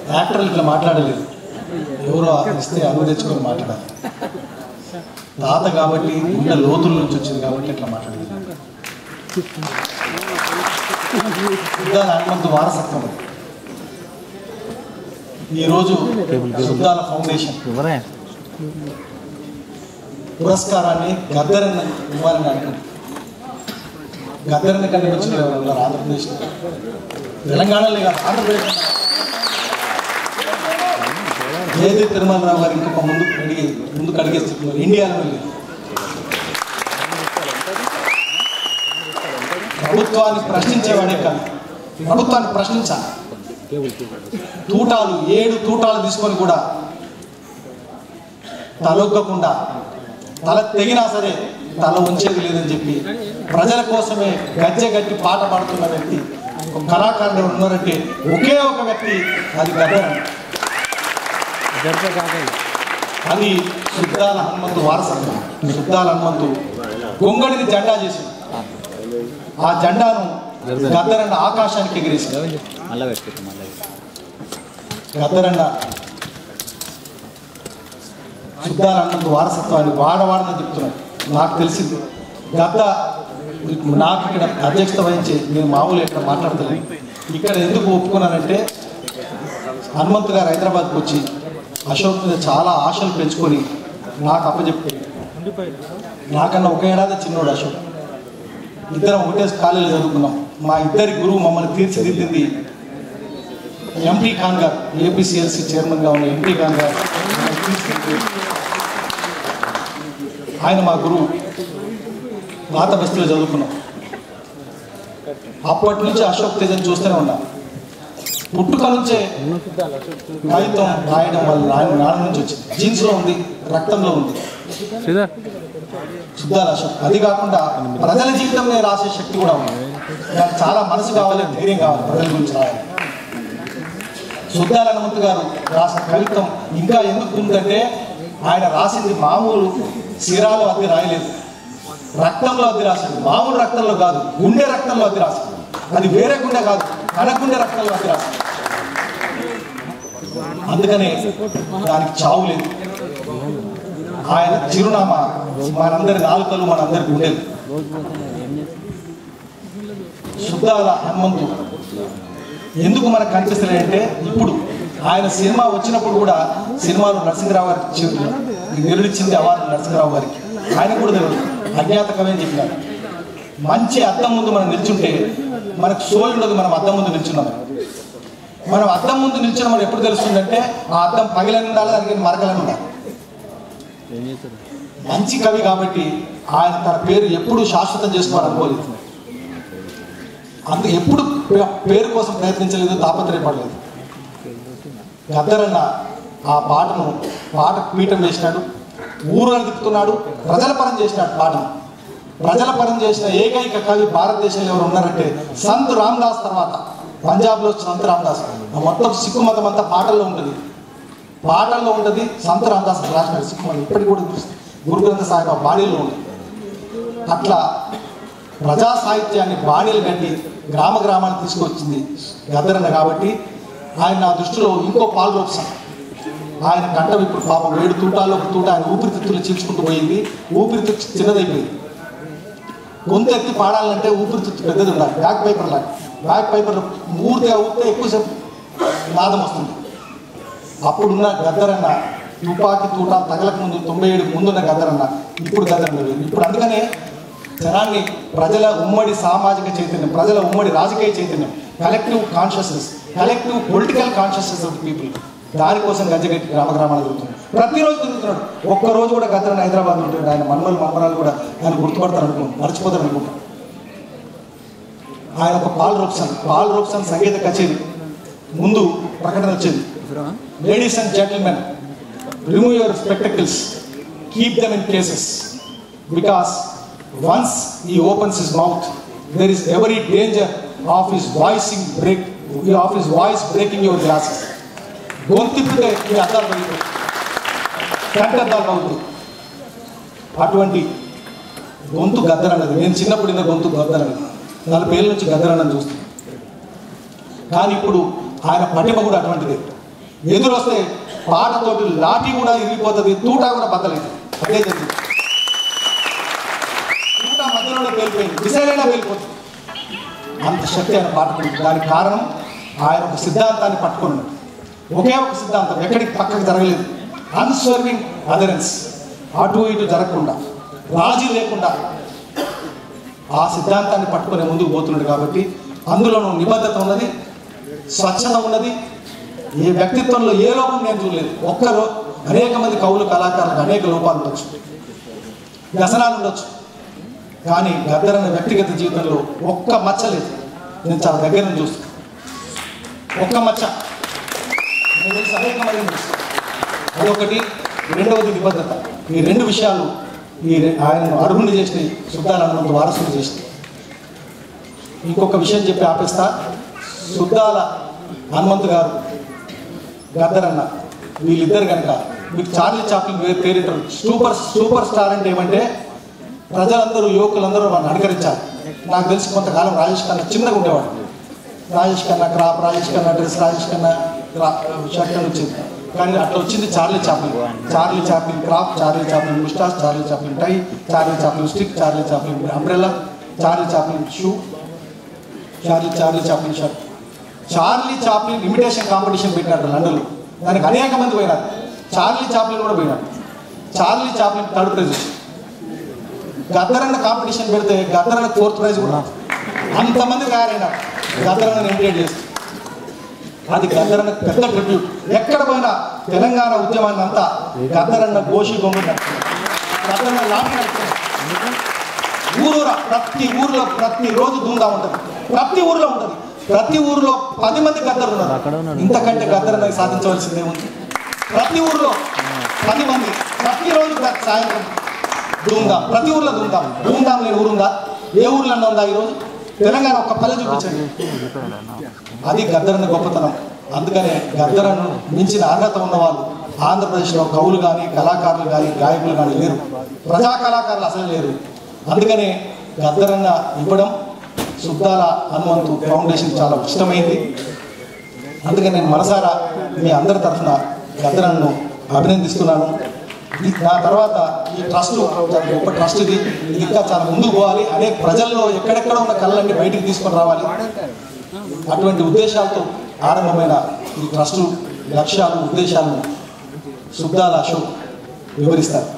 యాక్టర్లు ఇట్లా మాట్లాడలేదు ఎవరో ఇస్తే అరువు తెచ్చుకొని మాట్లాడాలి తాత కాబట్టి ఉన్న లోతుల నుంచి వచ్చింది కాబట్టి ఇట్లా మాట్లాడలేదు శుద్ధాల హనుమంతు వారసత్వం అది. ఈరోజు శుద్ధాల ఫౌండేషన్ పురస్కారాన్ని గద్దరన్న ఇవ్వాలని అనుకుంది గద్దరన్న కనిపించిన ఎవరు ఉన్నారు ఆంధ్రప్రదేశ్ తెలంగాణలో కాదు ఆంధ్రప్రదేశ్ ఏది తిరుమలరావు గారు ఇంకొక ముందు అడిగి ముందుకు అడిగేస్తున్నారు ఇండియాలో వెళ్ళి ప్రభుత్వాన్ని ప్రశ్నించేవాడే కాదు ప్రభుత్వాన్ని ప్రశ్నించాలి తూటాలు ఏడు తూటాలు తీసుకొని కూడా తలొగ్గకుండా తల తెగినా సరే తల ఉంచేది లేదని చెప్పి ప్రజల కోసమే గజ్జె గట్టి పాట పాడుతున్న వ్యక్తి ఒక కళాకారుడు ఉన్నారంటే ఒకే ఒక వ్యక్తి అది గద్దరం అది శుద్ధాల హనుమంతు వారసత్వం శుద్ధాల హనుమంతు గొంగడిని జెండా చేసి ఆ జెండాను గద్దరన్న ఆకాశానికి ఎగిరేసి మళ్ళా పెట్టుకుంటాం మళ్ళీ గద్దరన్న శుద్ధాల హనుమంతు వారసత్వాన్ని వాడవాడని చెప్తున్నాడు నాకు తెలిసింది గద్ద నాకు ఇక్కడ అధ్యక్షత వహించి నేను మామూలు ఇక్కడ మాట్లాడతలేను ఇక్కడ ఎందుకు ఒప్పుకున్నానంటే హనుమంతు గారు హైదరాబాద్కి వచ్చి అశోక్ మీద చాలా ఆశలు పెంచుకొని నాకు అప్పచెప్పి నాకన్నా ఒక ఏడాది చిన్నోడు అశోక్ ఇద్దరం ఒకటే కాలేజీలో చదువుకున్నాం మా ఇద్దరి గురువు మమ్మల్ని తీర్చిదిద్దింది ఎంపీ ఖాన్ గారు ఏపీసీఎల్సీ చైర్మన్గా ఉన్న ఎంపీ ఖాన్ గారు మమ్మల్ని తీర్చిదిద్ది. ఆయన మా గురువు పాత బస్తీలో చదువుకున్నాం అప్పటి నుంచి అశోక్ తేజని చూస్తూనే ఉన్నా పుట్టుక నుంచే కాగితం రాయడం వాళ్ళ నాన్న నాన్న నుంచి వచ్చింది జీన్స్లో ఉంది రక్తంలో ఉంది శుద్ధాల అశోక్ అది కాకుండా ప్రజల జీవితంలో రాసే శక్తి కూడా ఉంది నాకు చాలా మనసు కావాలి ధైర్యం కావాలి ప్రజల గురించి రాయాలి శుద్ధాల హనుమంతు గారు రాసిన కవిత్వం ఇంకా ఎందుకు ఉందంటే ఆయన రాసింది మామూలు సిరాలో అద్దె రాయలేదు రక్తంలో అద్దె రాసింది మామూలు రక్తంలో కాదు గుండె రక్తంలో అద్దె రాసింది అది వేరే గుండె కాదు తన గుండె రక్తంలో అద్దె రాసింది అందుకనే దానికి చావు లేదు ఆయన చిరునామా మనందరి నాలుకలు మనందరి గుండెలు శుద్ధాల హనుమంతు ఎందుకు మనకు కనిపిస్తలేదంటే ఇప్పుడు ఆయన సినిమా వచ్చినప్పుడు కూడా సినిమాలో నరసింహరావు గారికి చెబుతున్నారు నిరుడిచ్చింది అవార్డు నరసింహరావు గారికి ఆయన కూడా తెలియదు అజ్ఞాత కవి అని చెప్పినారు మంచి అద్దం ముందు మనం నిల్చుంటే మనకు సోయి ఉండదు మనం అద్దం ముందు నిల్చున్నాం మనం అద్దం ముందు నిల్చున్న మనం ఎప్పుడు తెలుస్తుందంటే ఆ అద్దం పగిలని ఉండాలి దానికి మరకలని ఉండాలి మంచి కవి కాబట్టి ఆయన తన పేరు ఎప్పుడు శాశ్వతం చేసుకోవాలనుకోలేదు అందుకు ఎప్పుడు పే- పేరు కోసం ప్రయత్నించలేదు తాపత్రయపడలేదు గద్దరన్న ఆ పాటను పాట పీఠం వేసినాడు ఊరు తిప్పుతున్నాడు ప్రజల పరం చేసినాడు పాటను ప్రజల పరం చేసిన ఏకైక కవి భారతదేశంలో ఎవరు ఉన్నారంటే సంత్ రామ్దాస్ తర్వాత పంజాబ్లో సంత్ రామ్దాస్ ఆ మొత్తం సిక్కు మతం అంతా పాటల్లో ఉంటుంది పాటల్లో ఉంటుంది సంత్ రామ్దాస్ రాసినాడు సిక్కు మతం ఇప్పటికి కూడా తెలుస్తుంది. గురు గ్రంథ సాహిబ్ ఆ బాణీలో ఉంది అట్లా ప్రజా సాహిత్యాన్ని బాణీలు కట్టి గ్రామ గ్రామాన్ని తీసుకొచ్చింది గద్దరన్న కాబట్టి ఆయన నా దృష్టిలో ఇంకో పాల్గొప్సం ఆయన కంఠం ఇప్పుడు పాపం ఏడు తూటాల్లో ఒక తూట ఆయన ఊపిరితిత్తులు చీల్చుకుంటూ పోయింది ఊపిరితిత్తు చిన్నదైపోయింది గొంతు ఎత్తి పాడాలంటే ఊపిరితిత్తు పెద్దది ఉండాలి బ్యాక్ పైపర్ లాగా బ్యాక్ పైపర్ పూర్తిగా ఊపితే ఎక్కువసేపు నాదం వస్తుంది అప్పుడున్న గద్దరన్న తుపాకి తూట తగలక ముందు తొంభై ఏడు ముందున్న గద్దరన్న ఇప్పుడు గద్దరన్న లేదు. ఇప్పుడు అందుకనే జనాన్ని ప్రజల ఉమ్మడి సామాజిక చైతన్యం ప్రజల ఉమ్మడి రాజకీయ చైతన్యం collective consciousness collective political consciousness of people దానికోసం గజ్జగట్టి గ్రామ గ్రామాలు తిరుగుతున్నాడు ప్రతిరోజు తిరుగుతున్నాడు ఒక్క రోజు కూడా గద్దరన్న హైదరాబాద్ ఉంటాడు ఆయన మన్మలు మన్మరాలు కూడా ఆయన గుర్తుపడతారు అనుకుంటాం మర్చిపోతారు అనుకుంటాం ఆయన ఒక పాల్ రోప్సన్ పాల్ రోప్సన్ సంగీత కచేరీ ముందు ప్రకటన వచ్చింది ladies and gentlemen remove your spectacles keep them in cases because once he opens his mouth there is every danger of his voicing break of his voice breaking your glasses గొంతిప్పితే మీ అద్దాలు పగిలిపోతాయి కంటద్దాలు పగులుతాయి అటువంటి గొంతు గద్దరన్నది నేను చిన్నప్పుడు ఇంత గొంతు గద్దరన్నది నలభై ఏళ్ళ నుంచి గద్దరన్నది చూస్తాను కానీ ఇప్పుడు ఆయన పటిమ కూడా అటువంటిదే ఎదురొస్తే పాటతోటి లాఠీ కూడా ఇరిగిపోతుంది తూట కూడా బద్దలేదు అదే జరిగింది తూట మధ్యలోనే వెళ్ళిపోయింది మిసైలైనా వెళ్ళిపోతుంది అంత శక్తి ఆయన పాటుకుంది దానికి కారణం ఆయన ఒక సిద్ధాంతాన్ని పట్టుకున్నాడు ఒకే ఒక సిద్ధాంతం ఎక్కడికి పక్కకు జరగలేదు అన్సర్వింగ్ అదరెన్స్ అటు ఇటు జరగకుండా రాజీ లేకుండా ఆ సిద్ధాంతాన్ని పట్టుకునే ముందుకు పోతున్నాడు కాబట్టి అందులోనూ నిబద్ధత ఉన్నది స్వచ్ఛత ఉన్నది ఏ వ్యక్తిత్వంలో ఏ లోపం నేను చూడలేదు ఒక్కరు అనేక మంది కవులు కళాకారులకు అనేక లోపాలు ఉండొచ్చు వ్యసనాలు ఉండొచ్చు కానీ గద్దర్ అనే వ్యక్తిగత జీవితంలో ఒక్క మచ్చ లేదు నేను చాలా దగ్గర నుంచి చూస్తాను ఒక్క మచ్చ నేను తెలిసి అనేక మంది తెలుసు. అదొకటి రెండవది నిబద్ధత ఈ రెండు విషయాలు ఈ రె- ఆయనను అర్హుని చేసిన శుద్ధాల హనుమంతు వారసుని చేసిన ఇంకొక విషయం చెప్పి ఆపేస్తా శుద్ధాల హనుమంతు గారు గద్దరన్న వీళ్ళిద్దరు కనుక మీకు చార్లీ చాప్లిన్ పేరు పేరింటారు సూపర్ సూపర్ స్టార్ అంటే ఏమంటే ప్రజలందరూ యువకులందరూ వాడిని అనుకరించాలి నాకు తెలిసి కొంతకాలం రాజేష్ ఖన్నా చిన్నగా ఉండేవాడు రాజేష్ ఖన్నా క్రాప్ రాజేష్ ఖన్నా డ్రెస్ రాజేష్ ఖన్నా క్రా- షర్ట్ అని వచ్చింది కానీ అట్లా వచ్చింది Charlie Chaplin Charlie Chaplin crop Charlie Chaplin moustache Charlie Chaplin tie Charlie Chaplin stick Charlie Chaplin umbrella Charlie Chaplin shoe Charlie Charlie Chaplin shirt Charlie Chaplin imitation competition పెట్టినట్టు లండన్లో దానికి అనేక మంది పోయినారు చార్లీ చాప్లిన్ కూడా పోయినారు చార్లీ చాప్లిన్ థర్డ్ ప్రైజ్ వచ్చింది గద్దరన్న కాంపిటీషన్ పెడితే గద్దరన్న ఫోర్త్ ప్రైజ్ కూడా అంతమంది తయారైనారు గద్దరన్న ఇమిటేట్ చేసి అది గద్దరన్న పెద్ద ట్రిబ్యూట్ ఎక్కడ పోయినా తెలంగాణ ఉద్యమాన్ని అంతా గద్దరన్న గోషి బొమ్మ గద్దరన్న లాంటి నడుపుతున్నారు. ఊరూరా ప్రతి ఊర్లో ప్రతి రోజు దుందా ఉంటుంది ప్రతి ఊర్లో ఉంటుంది ప్రతి ఊర్లో పది మంది గద్దరు ఉన్నారు ఇంతకంటే గద్దరన్న సాధించవలసిందే ఉంది ప్రతి ఊర్లో పది మంది ప్రతిరోజు ప్ర- సాయంత్రం ధూమ్ధాం ప్రతి ఊర్లో ధూమ్ధాం ధూమ్ధాం లేని ఊరుందా ఏ ఊర్లో ఉందా ఈరోజు తెలంగాణ ఒక్క పల్లె చూపించండి అది గద్దరన్న గొప్పతనం అందుకనే గద్దరను మించిన అర్హత ఉన్న వాళ్ళు ఆంధ్రప్రదేశ్లో కవులు కానీ కళాకారులు కానీ గాయకులు కానీ లేరు ప్రజా కళాకారులు అసలు లేరు అందుకనే గద్దరన్న ఇవ్వడం శుద్ధాల హనుమంతు ఫౌండేషన్ చాలా ఇష్టమైంది అందుకని నేను మనసారా మీ అందరి తరఫున గద్దరన్ను అభినందిస్తున్నాను ఈ- నా తర్వాత ఈ ట్రస్ట్ చాలా గొప్ప ట్రస్ట్ ఇది ఇది ఇంకా చాలా ముందుకు పోవాలి అనేక ప్రజల్లో ఎక్కడెక్కడ ఉన్న కళలన్నీ బయటికి తీసుకొని రావాలి అటువంటి ఉద్దేశాలతో ఆరంభమైన ఈ ట్రస్టు లక్ష్యాలు ఉద్దేశాలను శుద్ధాల అశోక్ వివరిస్తారు